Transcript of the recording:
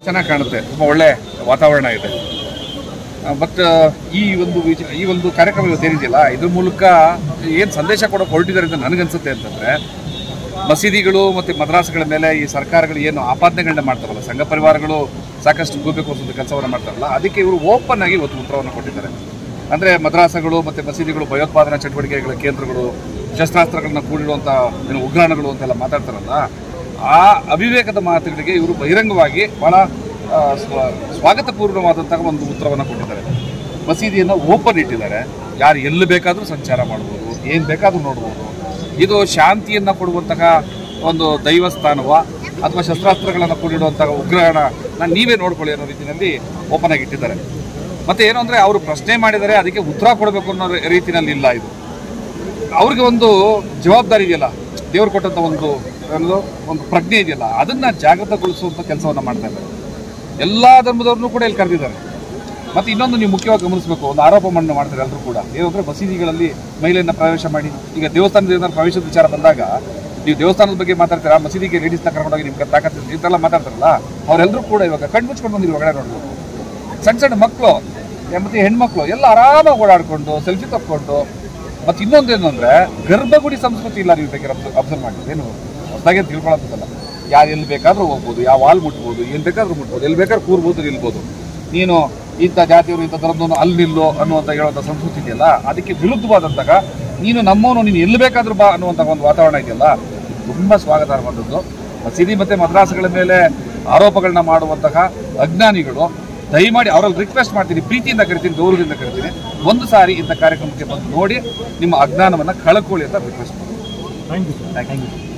ಚೆನ್ನಾಗಿ ಕಾಣುತ್ತೆ ತುಂಬ ಒಳ್ಳೆ ವಾತಾವರಣ ಇದೆ ಬಟ್ ಈ ಒಂದು ವಿಚ ಈ ಒಂದು ಕಾರ್ಯಕ್ರಮ ಇವತ್ತು ಏನಿದೆಯಲ್ಲ ಇದ್ರ ಮೂಲಕ ಏನು ಸಂದೇಶ ಕೊಡೋಕೆ ಹೊರಟಿದ್ದಾರೆ ಅಂತ ನನಗನ್ಸುತ್ತೆ ಅಂತಂದರೆ ಮಸೀದಿಗಳು ಮತ್ತು ಮದ್ರಾಸ್ಗಳ ಮೇಲೆ ಈ ಸರ್ಕಾರಗಳು ಏನು ಆಪಾದನೆಗಳನ್ನ ಮಾಡ್ತಾರಲ್ಲ ಸಂಘ ಪರಿವಾರಗಳು ಸಾಕಷ್ಟು ಗೂಬೆ ಕೋರಿಸುವಂಥ ಕೆಲಸವನ್ನು ಮಾಡ್ತಾರಲ್ಲ ಅದಕ್ಕೆ ಇವರು ಓಪನ್ ಆಗಿ ಇವತ್ತು ಉತ್ತರವನ್ನು ಕೊಟ್ಟಿದ್ದಾರೆ ಅಂದರೆ ಮದ್ರಾಸಗಳು ಮತ್ತು ಮಸೀದಿಗಳು ಭಯೋತ್ಪಾದನಾ ಚಟುವಟಿಕೆಗಳ ಕೇಂದ್ರಗಳು ಶಸ್ತ್ರಾಸ್ತ್ರಗಳನ್ನ ಕೂಡಿಡುವಂಥ ಏನು ಉಗ್ರಾಣಗಳು ಅಂತೆಲ್ಲ ಮಾತಾಡ್ತಾರಲ್ಲ ಆ ಅವಿವೇಕದ ಮಾತುಗಳಿಗೆ ಇವರು ಬಹಿರಂಗವಾಗಿ ಬಹಳ ಆ, ಸ್ವ ಸ್ವಾಗತಪೂರ್ಣವಾದಂತಹ ಒಂದು ಉತ್ತರವನ್ನು ಕೊಟ್ಟಿದ್ದಾರೆ ಮಸೀದಿಯನ್ನು ಓಪನ್ ಇಟ್ಟಿದ್ದಾರೆ ಯಾರು ಎಲ್ಲಿ ಬೇಕಾದರೂ ಸಂಚಾರ ಮಾಡ್ಬೋದು ಏನು ಬೇಕಾದರೂ ನೋಡ್ಬೋದು ಇದು ಶಾಂತಿಯನ್ನು ಕೊಡುವಂತಹ ಒಂದು ದೈವಸ್ಥಾನವ ಅಥವಾ ಶಸ್ತ್ರಾಸ್ತ್ರಗಳನ್ನು ಕೂಡಿಡುವಂತಹ ಉಗ್ರಹಣ ನೀವೇ ನೋಡ್ಕೊಳ್ಳಿ ಅನ್ನೋ ರೀತಿಯಲ್ಲಿ ಓಪನ್ ಆಗಿ ಇಟ್ಟಿದ್ದಾರೆ ಮತ್ತೆ ಏನು ಅಂದರೆ ಅವರು ಪ್ರಶ್ನೆ ಮಾಡಿದರೆ ಅದಕ್ಕೆ ಉತ್ತರ ಕೊಡಬೇಕು ಅನ್ನೋ ರೀತಿಯಲ್ಲಿ ಇಲ್ಲ ಇದು ಅವ್ರಿಗೆ ಒಂದು ಜವಾಬ್ದಾರಿ ಇದೆಯಲ್ಲ ದೇವ್ರು ಕೊಟ್ಟಂತ ಒಂದು ಏನದು ಒಂದು ಪ್ರಜ್ಞೆ ಇದೆಯಲ್ಲ ಅದನ್ನ ಜಾಗೃತಗೊಳಿಸುವಂತ ಕೆಲಸವನ್ನ ಮಾಡ್ತಾ ಇದ್ದಾರೆ ಎಲ್ಲಾ ಧರ್ಮದವ್ರನ್ನೂ ಕೂಡ ಇಲ್ಲಿ ಕರೆದಿದ್ದಾರೆ ಮತ್ತೆ ಇನ್ನೊಂದು ನೀವು ಮುಖ್ಯವಾಗಿ ಗಮನಿಸಬೇಕು ಒಂದು ಆರೋಪ ಮಣ್ಣು ಮಾಡ್ತಾರೆ ಎಲ್ಲರೂ ಕೂಡ ಏನಂದ್ರೆ ಮಸೀದಿಗಳಲ್ಲಿ ಮಹಿಳೆಯನ್ನ ಪ್ರವೇಶ ಮಾಡಿ ಈಗ ದೇವಸ್ಥಾನದ ಏನಾದ್ರು ಪ್ರವೇಶದ ವಿಚಾರ ಬಂದಾಗ ನೀವು ದೇವಸ್ಥಾನದ ಬಗ್ಗೆ ಮಾತಾಡ್ತೀರಾ ಮಸೀದಿಗೆ ಲೇಡೀಸ್ನ ಕರ್ಕೊಂಡೋಗಿ ನಿಮ್ಗೆ ತಾಕತ್ತಿಲ್ಲ ಇಂತೆಲ್ಲ ಮಾತಾಡ್ತಾರಲ್ಲ ಅವರೆಲ್ಲರೂ ಕೂಡ ಇವಾಗ ಕಣ್ಣು ಮುಚ್ಕೊಂಡು ಬಂದಿರಿ ಒಳಗಡೆ ನೋಡ್ಬೇಕು ಸಣ್ಣ ಸಣ್ಣ ಮಕ್ಕಳು ಮತ್ತೆ ಹೆಣ್ಮಕ್ಳು ಎಲ್ಲ ಆರಾಮಾಗಿ ಓಡಾಡ್ಕೊಂಡು ಸೆಲ್ಫಿ ತಕ್ಕೊಂಡು ಮತ್ತೆ ಇನ್ನೊಂದು ಏನು ಅಂದ್ರೆ ಗರ್ಭಗುಡಿ ಸಂಸ್ಕೃತಿ ಇಲ್ಲ ನೀವು ಬೇಕಾದ್ರೆ ಅಬ್ಸರ್ವ್ ಮಾಡಿ ಏನು ಹೊಸದಾಗಿ ತಿಳ್ಕೊಳ್ಳೋದಲ್ಲ ಯಾರು ಎಲ್ಲಿ ಬೇಕಾದ್ರೂ ಹೋಗ್ಬೋದು ಯಾವ ವಾಲ್ ಮುಟ್ಬೋದು ಎಲ್ಲಿ ಬೇಕಾದ್ರೂ ಮುಟ್ಬೋದು ಎಲ್ಲಿ ಬೇಕಾದ್ರೂ ಕೂರ್ಬೋದು ನಿಲ್ಬೋದು ನೀನು ಇಂಥ ಜಾತಿಯವರು ಇಂಥ ಧರ್ಮದವನು ಅಲ್ಲಿ ನಿಲ್ಲೋ ಅನ್ನುವಂಥ ಹೇಳುವಂಥ ಸಂಸ್ಕೃತಿ ಇದೆಯಲ್ಲ ಅದಕ್ಕೆ ವಿರುದ್ಧವಾದಂತಹ ನೀನು ನಮ್ಮವನು ನೀನು ಎಲ್ಲಿ ಬೇಕಾದ್ರೂ ಬಾ ಅನ್ನುವಂಥ ಒಂದು ವಾತಾವರಣ ಇದೆಯಲ್ಲ ಇದು ತುಂಬ ಸ್ವಾಗತಾರ್ಹವಾದದ್ದು ಮಸೀದಿ ಮತ್ತೆ ಮದ್ರಾಸ್ಗಳ ಮೇಲೆ ಆರೋಪಗಳನ್ನ ಮಾಡುವಂತಹ ಅಜ್ಞಾನಿಗಳು ದಯಮಾಡಿ ಅವರಲ್ಲಿ ರಿಕ್ವೆಸ್ಟ್ ಮಾಡ್ತೀನಿ ಪ್ರೀತಿಯಿಂದ ಕರಿತೀನಿ ಗೌರವದಿಂದ ಕರಿತೀನಿ ಒಂದು ಸಾರಿ ಇಂಥ ಕಾರ್ಯಕ್ರಮಕ್ಕೆ ಬಂದು ನೋಡಿ ನಿಮ್ಮ ಅಜ್ಞಾನವನ್ನು ಕಳ್ಕೊಳ್ಳಿ ಅಂತ ರಿಕ್ವೆಸ್ಟ್ ಮಾಡ್ತೀನಿ thank you sir thank you